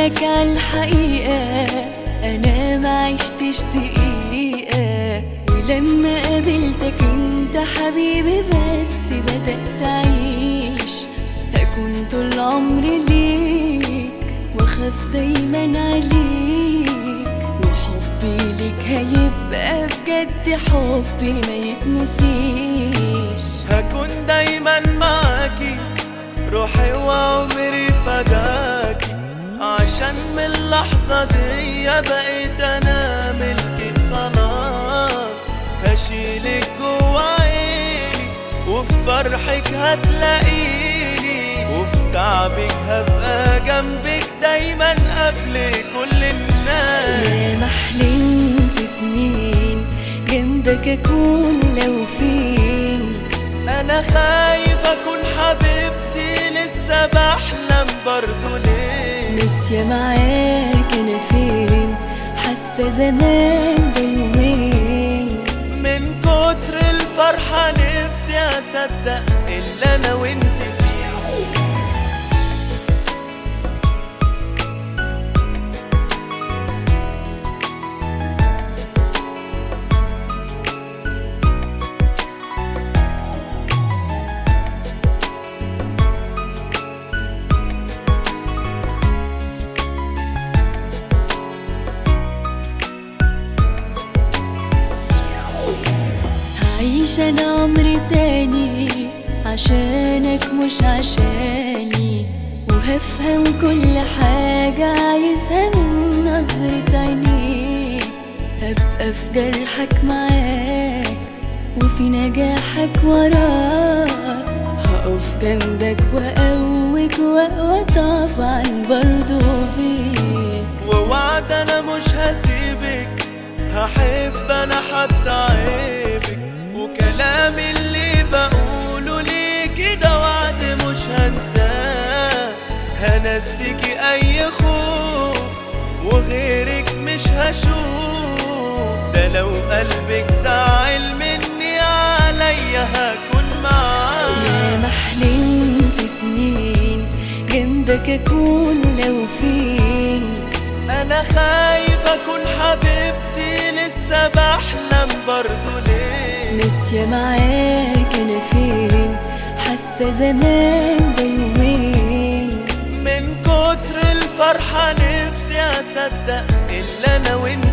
أقولك عالحقيقة أنا ما عشتش دقيقة ولما قابلتك انت حبيبي بس بدأت أعيش هكون طول عمري ليك وأخاف دايما عليك وحبي ليك هيبقى بجد حبي ما يتنسيش هكون دايما معاكي روحي وعمري فداكي عشان من اللحظة دي بقيت أنا ملكك خلاص هشيلك جوا عيني وفي فرحك هتلاقيني وفي تعبك هبقى جنبك دايما قبل كل الناس يا ما حلمت سنين جنبك أكون لو فين انا خايف اكون حبيبتي لسه بحلم برضو ليه ناسية معاك أنا فين حاسة زمان ده يومين من كتر الفرحة نفسي اصدق اللي انا وانت فيه هعيش أنا عمري تاني عشانك مش عشاني وهفهم كل حاجة عايزها من نظرة عينيك هبقى في جرحك معاك وفي نجاحك وراك هقف جنبك وأقوك وأقوى طبعا برضو بيك ووعد انا مش هسيبك هحب انا حتى عيبك وكلامي اللي بقوله ليكي ده وعد مش هنساه هنسيكي اي خوف وغيرك مش هشوف ده لو قلبك زعل مني عليا هكون معاه يا ما حلمت سنين جنبك أكون لو فين انا خايف اكون حبيبتي لسه بحلم برضو ليه ناسية معاك أنا فين حاسة زمان ده يومين من كتر الفرحة نفسي أصدق اللي أنا وأنت